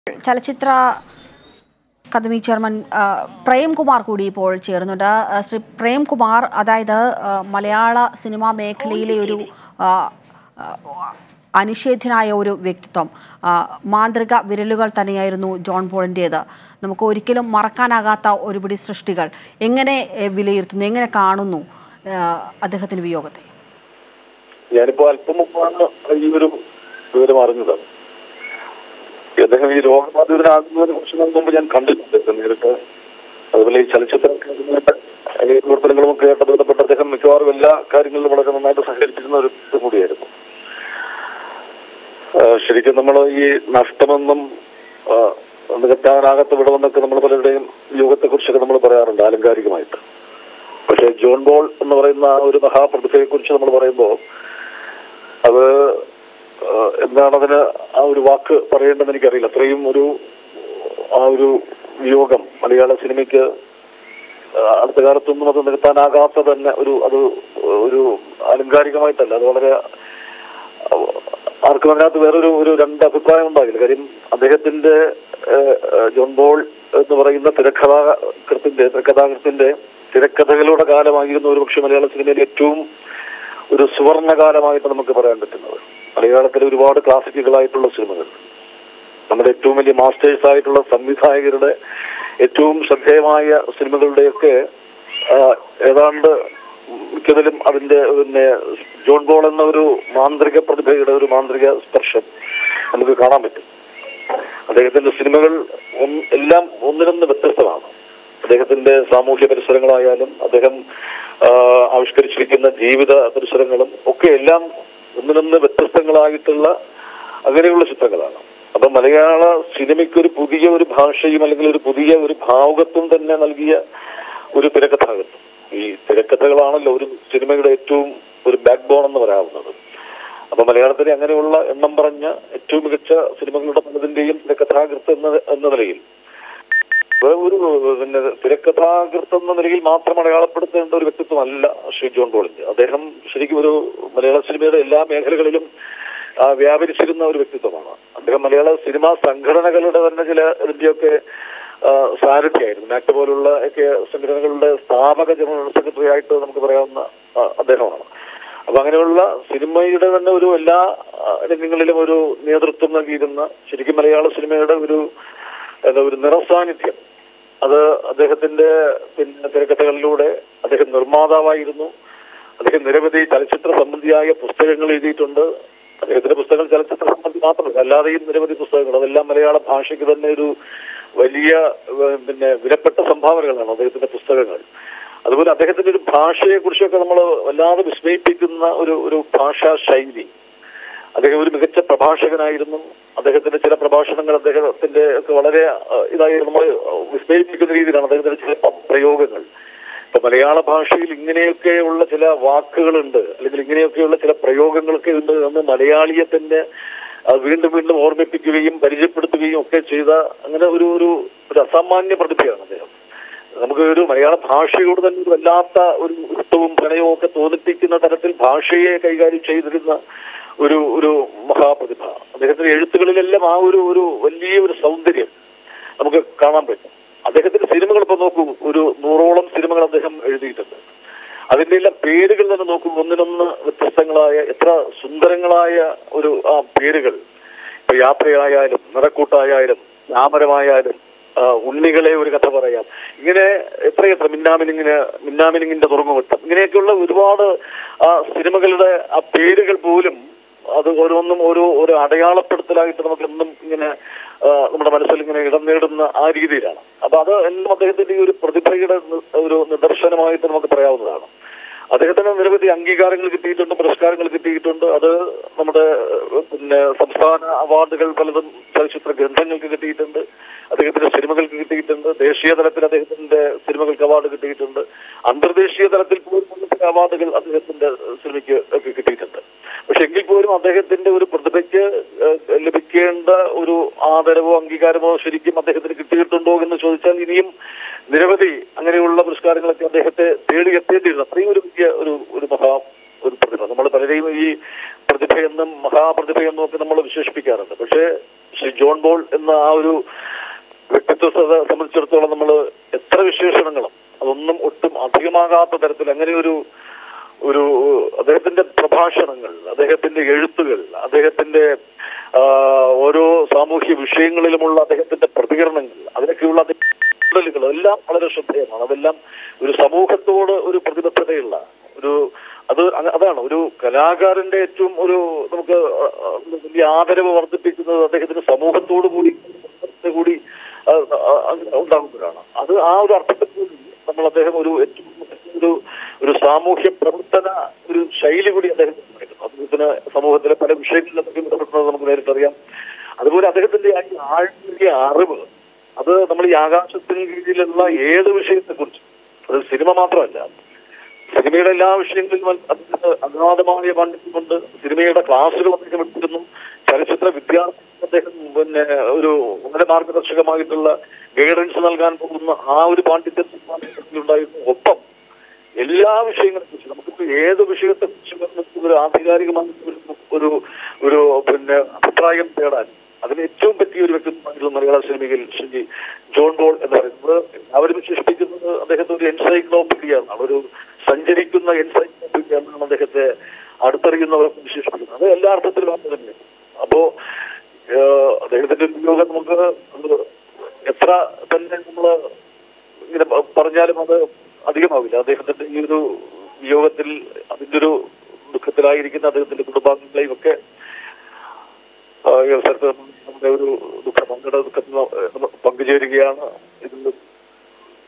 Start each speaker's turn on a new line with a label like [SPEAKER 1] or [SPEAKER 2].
[SPEAKER 1] ചലച്ചിത്ര academy chairman ആ, പ്രേംകുമാർ കൂടി ഇപ്പോൾ ചേർന്നുണ്ട് ആ, ശ്രീ പ്രേംകുമാർ അതായത് ആ, മലയാള സിനിമാ മേഖലയിലെ ഒരു ആ, ആ, അനിഷേധ്യനായ ഒരു വ്യക്തിത്വം ആ, മാന്ത്രിക വിരലുകൾ തന്നെയായിരുന്നു ജോൺ പോളിൻ്റേത് നമുക്ക് ഒരിക്കലും മറക്കാനാകാത്ത ഒരുപിടി സൃഷ്ടികൾ എങ്ങനെ എ, വിലയിരുത്തുന്നു എങ്ങനെ കാണുന്നു ആ, അദ്ദേഹത്തിൻ്റെ വിയോഗത്തെ
[SPEAKER 2] ഞാനിപ്പോ അല്പം മുമ്പാണ് ഈ ഒരു വിവരം അറിഞ്ഞത് അദ്ദേഹം ഈ രോഗബാധിതനാകുന്നതിനെ കുറിച്ച് മുമ്പ് ഞാൻ കണ്ടിട്ടുണ്ട് ഇത് നേരിട്ട് അതുപോലെ ഈ ചലച്ചിത്ര ഈ പ്രവർത്തനങ്ങളും ഒക്കെ ആയിട്ട് ബന്ധപ്പെട്ട് അദ്ദേഹം മിക്കവാറും എല്ലാ കാര്യങ്ങളിലും വളരെ നന്നായിട്ട് സഹകരിച്ചിരുന്ന ഒരു ഇത് കൂടിയായിരുന്നു ആ, ശരിക്കും നമ്മൾ ഈ നഷ്ടമെന്നും ആ, നികത്താനാകാത്ത വിടവെന്നൊക്കെ നമ്മൾ പലരുടെയും യോഗത്തെ കുറിച്ചൊക്കെ നമ്മൾ പറയാറുണ്ട് ആലങ്കാരികമായിട്ട് പക്ഷെ ജോൺ ബോൾ എന്ന് പറയുന്ന ആ ഒരു മഹാപ്രതിഭയെ കുറിച്ച് നമ്മൾ പറയുമ്പോൾ അത് ആ, എന്താണ് അതിന് ആ ഒരു വാക്ക് പറയേണ്ടതെന്ന് എനിക്കറിയില്ല അത്രയും ഒരു ആ ഒരു വിയോഗം മലയാള സിനിമയ്ക്ക് ആ, അടുത്ത കാലത്തൊന്നും അത് നികത്താനാകാത്ത തന്നെ ഒരു അത് ഒരു ആലങ്കാരികമായിട്ടല്ല അത് വളരെ ആ, ആർക്കും അതിനകത്ത് വേറൊരു ഒരു രണ്ട് അഭിപ്രായം ഉണ്ടാകില്ല കാര്യം അദ്ദേഹത്തിന്റെ ഏഹ്, ഏഹ്, ജോൺ ബോൾ എന്ന് പറയുന്ന തിരക്കഥാകൃത്തിന്റെ തിരക്കഥാകൃത്തിന്റെ തിരക്കഥകളുടെ കാലമായിരുന്നു ഒരുപക്ഷെ മലയാള സിനിമയിലെ ഏറ്റവും ഒരു സുവർണ കാലമായിട്ട് നമുക്ക് പറയാൻ പറ്റുന്നത് മലയാളത്തിലെ ഒരുപാട് ക്ലാസിക്കുകളായിട്ടുള്ള സിനിമകൾ നമ്മുടെ ഏറ്റവും വലിയ മാസ്റ്റേഴ്സ് ആയിട്ടുള്ള സംവിധായകരുടെ ഏറ്റവും ശ്രദ്ധേയമായ സിനിമകളുടെയൊക്കെ ആ, ഏതാണ്ട് മിക്കതിലും അതിന്റെ പിന്നെ ജോൺ ബോൾ എന്ന ഒരു മാന്ത്രിക പ്രതിഭയുടെ ഒരു മാന്ത്രിക സ്പർശം നമുക്ക് കാണാൻ പറ്റും അദ്ദേഹത്തിന്റെ സിനിമകൾ ഒന്ന് എല്ലാം ഒന്നിനൊന്ന് വ്യത്യസ്തമാണ് അദ്ദേഹത്തിന്റെ സാമൂഹ്യ പരിസരങ്ങളായാലും അദ്ദേഹം ആ, ആവിഷ്കരിച്ചിരിക്കുന്ന ജീവിത പരിസരങ്ങളും ഒക്കെ എല്ലാം ഒന്നിനൊന്ന് വ്യത്യസ്തങ്ങളായിട്ടുള്ള അങ്ങനെയുള്ള ചിത്രങ്ങളാണ് അപ്പൊ മലയാള സിനിമയ്ക്ക് ഒരു പുതിയ ഒരു ഭാഷയും അല്ലെങ്കിൽ ഒരു പുതിയ ഒരു ഭാവുകത്വം തന്നെ നൽകിയ ഒരു തിരക്കഥാകൃത്ത് ഈ തിരക്കഥകളാണല്ലോ ഒരു സിനിമയുടെ ഏറ്റവും ഒരു ബാക്ക് ബോൺ എന്ന് പറയാവുന്നത് അപ്പൊ മലയാളത്തിലെ അങ്ങനെയുള്ള എണ്ണം പറഞ്ഞ ഏറ്റവും മികച്ച സിനിമകളുടെ പലതിന്റെയും തിരക്കഥാകൃത്ത് എന്ന എന്ന നിലയിൽ വേറെ ഒരു പിന്നെ തിരക്കഥാകൃത്ത് എന്ന നിലയിൽ മാത്രം അടയാളപ്പെടുത്തേണ്ട ഒരു വ്യക്തിത്വമല്ല ശ്രീ ജോൺ പോളിന്റെ അദ്ദേഹം ശരിക്കും ഒരു മലയാള സിനിമയുടെ എല്ലാ മേഖലകളിലും ആ, വ്യാപരിച്ചിരുന്ന ഒരു വ്യക്തിത്വമാണ് അദ്ദേഹം മലയാള സിനിമാ സംഘടനകളുടെ തന്നെ ചില ഇതിന്റെയൊക്കെ ആ, സാരഥിയായിരുന്നു നാക്ട് പോലുള്ള ഒക്കെ സംഘടനകളുടെ സ്ഥാപക ജനറൽ സെക്രട്ടറി ആയിട്ട് നമുക്ക് പറയാവുന്ന ആ, അദ്ദേഹമാണ് അപ്പൊ അങ്ങനെയുള്ള സിനിമയുടെ തന്നെ ഒരു എല്ലാ ആ, രംഗങ്ങളിലും ഒരു നേതൃത്വം നൽകിയിരുന്ന ശരിക്കും മലയാള സിനിമയുടെ ഒരു എന്താ ഒരു നിറസാന്നിധ്യം അത് അദ്ദേഹത്തിന്റെ പിന്നെ തിരക്കഥകളിലൂടെ അദ്ദേഹം നിർമ്മാതാവായിരുന്നു അദ്ദേഹം നിരവധി ചലച്ചിത്ര സംബന്ധിയായ പുസ്തകങ്ങൾ എഴുതിയിട്ടുണ്ട് അദ്ദേഹത്തിന്റെ പുസ്തകങ്ങൾ ചലച്ചിത്ര സംബന്ധി മാത്രമല്ല അല്ലാതെയും നിരവധി പുസ്തകങ്ങൾ അതെല്ലാം മലയാള ഭാഷയ്ക്ക് തന്നെ ഒരു വലിയ ഏഹ്, പിന്നെ വിലപ്പെട്ട സംഭാവനകളാണ് അദ്ദേഹത്തിന്റെ പുസ്തകങ്ങൾ അതുപോലെ അദ്ദേഹത്തിന്റെ ഒരു ഭാഷയെ കുറിച്ചൊക്കെ നമ്മൾ വല്ലാതെ വിസ്മയിപ്പിക്കുന്ന ഒരു ഒരു ഭാഷാ ശൈലി അദ്ദേഹം ഒരു മികച്ച പ്രഭാഷകനായിരുന്നു അദ്ദേഹത്തിന്റെ ചില പ്രഭാഷണങ്ങൾ അദ്ദേഹത്തിന്റെ ഒക്കെ വളരെ അഹ്, ഇതായി നമ്മൾ വിസ്മയിപ്പിക്കുന്ന രീതിയിലാണ് അദ്ദേഹത്തിന്റെ ചില പ്രയോഗങ്ങൾ ഇപ്പൊ മലയാള ഭാഷയിൽ ഇങ്ങനെയൊക്കെയുള്ള ചില വാക്കുകളുണ്ട് അല്ലെങ്കിൽ ഇങ്ങനെയൊക്കെയുള്ള ചില പ്രയോഗങ്ങളൊക്കെ ഉണ്ട് എന്ന് മലയാളിയെ തന്നെ അത് വീണ്ടും വീണ്ടും ഓർമ്മിപ്പിക്കുകയും പരിചയപ്പെടുത്തുകയും ഒക്കെ ചെയ്ത അങ്ങനെ ഒരു ഒരു ഒരു അസാമാന്യ പ്രതിഭയാണ് അദ്ദേഹം നമുക്ക് ഒരു മലയാള ഭാഷയോട് തന്നെ ഒരു വല്ലാത്ത ഒരു ഇഷ്ടവും പ്രണയവും ഒക്കെ തോന്നിപ്പിക്കുന്ന തരത്തിൽ ഭാഷയെ കൈകാര്യം ചെയ്തിരുന്ന ഒരു ഒരു മഹാപ്രതിഭ അദ്ദേഹത്തിന്റെ എഴുത്തുകളിലെല്ലാം ആ ഒരു ഒരു വലിയ ഒരു സൗന്ദര്യം നമുക്ക് കാണാൻ പറ്റും അദ്ദേഹത്തിന്റെ സിനിമകൾ ഇപ്പൊ നോക്കൂ ഒരു നൂറോളം സിനിമകൾ അദ്ദേഹം എഴുതിയിട്ടുണ്ട് അതിന്റെ എല്ലാം പേരുകൾ തന്നെ നോക്കൂ ഒന്നിനൊന്ന് വ്യത്യസ്തങ്ങളായ എത്ര സുന്ദരങ്ങളായ ഒരു ആ പേരുകൾ ഇപ്പൊ യാത്രയായാലും നിറക്കൂട്ടായാലും ചാമരമായാലും ആ, ഉണ്ണികളെ ഒരു കഥ പറയാം ഇങ്ങനെ എത്രയെത്ര മിന്നാമിനിങ്ങിന് മിന്നാമിനിങ്ങിന്റെ തുറമുവട്ടം ഇങ്ങനെയൊക്കെയുള്ള ഒരുപാട് ആ സിനിമകളുടെ ആ പേരുകൾ പോലും അത് ഓരോന്നും ഓരോ ഒരു അടയാളപ്പെടുത്തലായിട്ട് നമുക്ക് എന്നും ഇങ്ങനെ ആ, നമ്മുടെ മനസ്സിൽ ഇങ്ങനെ ഇടം നേടുന്ന ആ രീതിയിലാണ് അപ്പൊ അത് എല്ലാം അദ്ദേഹത്തിന്റെ ഈ ഒരു പ്രതിഭയുടെ നി- ഒരു നിദർശനമായിട്ട് നമുക്ക് പറയാവുന്നതാണ് അദ്ദേഹത്തിന് നിരവധി അംഗീകാരങ്ങൾ കിട്ടിയിട്ടുണ്ട് പുരസ്കാരങ്ങൾ കിട്ടിയിട്ടുണ്ട് അത് നമ്മുടെ ഏഹ്, പിന്നെ സംസ്ഥാന അവാർഡുകൾ പലതും ചലച്ചിത്ര ഗ്രന്ഥങ്ങൾക്ക് കിട്ടിയിട്ടുണ്ട് അദ്ദേഹത്തിന്റെ സിനിമകൾക്ക് കിട്ടിയിട്ടുണ്ട് ദേശീയ തലത്തിൽ അദ്ദേഹത്തിന്റെ സിനിമകൾക്ക് അവാർഡ് കിട്ടിയിട്ടുണ്ട് അന്തർദേശീയ തലത്തിൽ പോലും ചില അവാർഡുകൾ അദ്ദേഹത്തിന്റെ സിനിമയ്ക്ക് ഒക്കെ കിട്ടിയിട്ടുണ്ട് പക്ഷെ എങ്കിൽ പോലും അദ്ദേഹത്തിന്റെ ഒരു പ്രതിഭയ്ക്ക് ഏഹ്, ലഭിക്കേണ്ട ഒരു ആദരവോ അംഗീകാരമോ ശരിക്കും അദ്ദേഹത്തിന് കിട്ടിയിട്ടുണ്ടോ എന്ന് ചോദിച്ചാൽ ഇനിയും നിരവധി അങ്ങനെയുള്ള പുരസ്കാരങ്ങളൊക്കെ അദ്ദേഹത്തെ തേടി എത്തേണ്ടിയിരുന്നു അത്രയും ഒരു വലിയ ഒരു ഒരു മഹാ ഒരു പ്രതിഭ നമ്മൾ പലരെയും ഈ പ്രതിഭയെന്നും മഹാപ്രതിഭയെന്നും ഒക്കെ നമ്മൾ വിശേഷിപ്പിക്കാറുണ്ട് പക്ഷേ ശ്രീ ജോൺ ബോൾ എന്ന ആ ഒരു വ്യക്തിത്വത്തെ സംബന്ധിച്ചിടത്തോളം നമ്മൾ എത്ര വിശേഷണങ്ങളും അതൊന്നും ഒട്ടും അധികമാകാത്ത തരത്തിൽ അങ്ങനെ ഒരു ഒരു അദ്ദേഹത്തിന്റെ പ്രഭാഷണങ്ങൾ അദ്ദേഹത്തിന്റെ എഴുത്തുകൾ അദ്ദേഹത്തിന്റെ ആ, ഓരോ സാമൂഹ്യ വിഷയങ്ങളിലുമുള്ള അദ്ദേഹത്തിന്റെ പ്രതികരണങ്ങൾ അതിനൊക്കെയുള്ള അദ്ദേഹത്തിന്റെ ഇടപെടലുകൾ എല്ലാം വളരെ ശ്രദ്ധേയമാണ് അതെല്ലാം ഒരു സമൂഹത്തോട് ഒരു പ്രതിബദ്ധതയുള്ള ഒരു അത് അങ്ങ- അതാണ് ഒരു കലാകാരന്റെ ഏറ്റവും ഒരു നമുക്ക് ആ, ആ, വലിയ ആദരവ് വർദ്ധിപ്പിക്കുന്നത് അദ്ദേഹത്തിന് സമൂഹത്തോടു കൂടി സമൂഹത്തെ കൂടി ആ, ആ, അങ്ങനെ ഉണ്ടാകുമ്പോഴാണ് അത് ആ ഒരു അർത്ഥത്തിൽ കൂടി നമ്മൾ അദ്ദേഹം ഒരു ഏറ്റവും ഒരു ഒരു സാമൂഹ്യ പ്രവർത്തന ഒരു ശൈലി കൂടി അദ്ദേഹത്തിന് ഉണ്ടായിരുന്നു അദ്ദേഹത്തിന് സമൂഹത്തിലെ പല വിഷയങ്ങളിൽ അദ്ദേഹം ഇടപെടുന്നത് നമുക്ക് നേരിട്ടറിയാം അതുപോലെ അദ്ദേഹത്തിന്റെ ആ ഈ ആഴത്തിയ അറിവ് അത് നമ്മൾ ഈ ആകാശത്തിന് കീഴിലുള്ള ഏത് വിഷയത്തെക്കുറിച്ചും അത് സിനിമ മാത്രമല്ല സിനിമയുടെ എല്ലാ വിഷയങ്ങളിലും അദ്ദേഹത്തിന് അഗാധമായ പാണ്ഡിത്യമുണ്ട് സിനിമയുടെ ക്ലാസ്സുകൾ അദ്ദേഹം എടുത്തിരുന്നു ചലച്ചിത്ര വിദ്യാർത്ഥി അദ്ദേഹം പിന്നെ ഒരു വളരെ മാർഗദർശകമായിട്ടുള്ള ഗൈഡൻസ് നൽകാൻ പോകുന്ന ആ ഒരു പാണ്ഡിത്യത്തിൽ ഉണ്ടായിരുന്നു ഒപ്പം എല്ലാ വിഷയങ്ങളെ കുറിച്ച് നമുക്കിപ്പോ ഏത് വിഷയത്തെ കുറിച്ച് ഒരു ആധികാരികമായ ഒരു- ഒരു ഒരു പിന്നെ അഭിപ്രായം തേടാൻ അതിന് ഏറ്റവും പറ്റിയ ഒരു വ്യക്തിത്വമായിട്ടുള്ള മലയാള സിനിമയിൽ ശ്രീ ജോൺ ബോൾ എന്ന് പറയുന്നത് അവരും വിശേഷിപ്പിക്കുന്നത് അദ്ദേഹത്തെ ഒരു എൻസൈക്ലോപീഡിയ എന്നാണ് ഒരു സഞ്ചരിക്കുന്ന എൻസൈക്ലോപീഡിയ എന്നാണ് അദ്ദേഹത്തെ അടുത്തറിയുന്നവർ വിശേഷിപ്പിക്കുന്നത് അത് എല്ലാ അർത്ഥത്തിലും അത് തന്നെ അപ്പോ ഏഹ്, അദ്ദേഹത്തിന്റെ ഉപയോഗം നമുക്ക് അത് എത്ര തന്നെ നമ്മള് ഇങ്ങനെ പ- പറഞ്ഞാലും അത് അധികമാവില്ല അദ്ദേഹത്തിന്റെ ഈ ഒരു വിയോഗത്തിൽ അതിന്റെ ഒരു ദുഃഖത്തിലായിരിക്കുന്ന അദ്ദേഹത്തിന്റെ കുടുംബാംഗങ്ങളെയും ഒക്കെ ആ, ഈ അവസരത്തിൽ നമ്മുടെ ഒരു ദുഃഖം പങ്കിട ദുഃഖത്തിൽ നമ്മൾ പങ്കുചേരുകയാണ് ഇതിൽ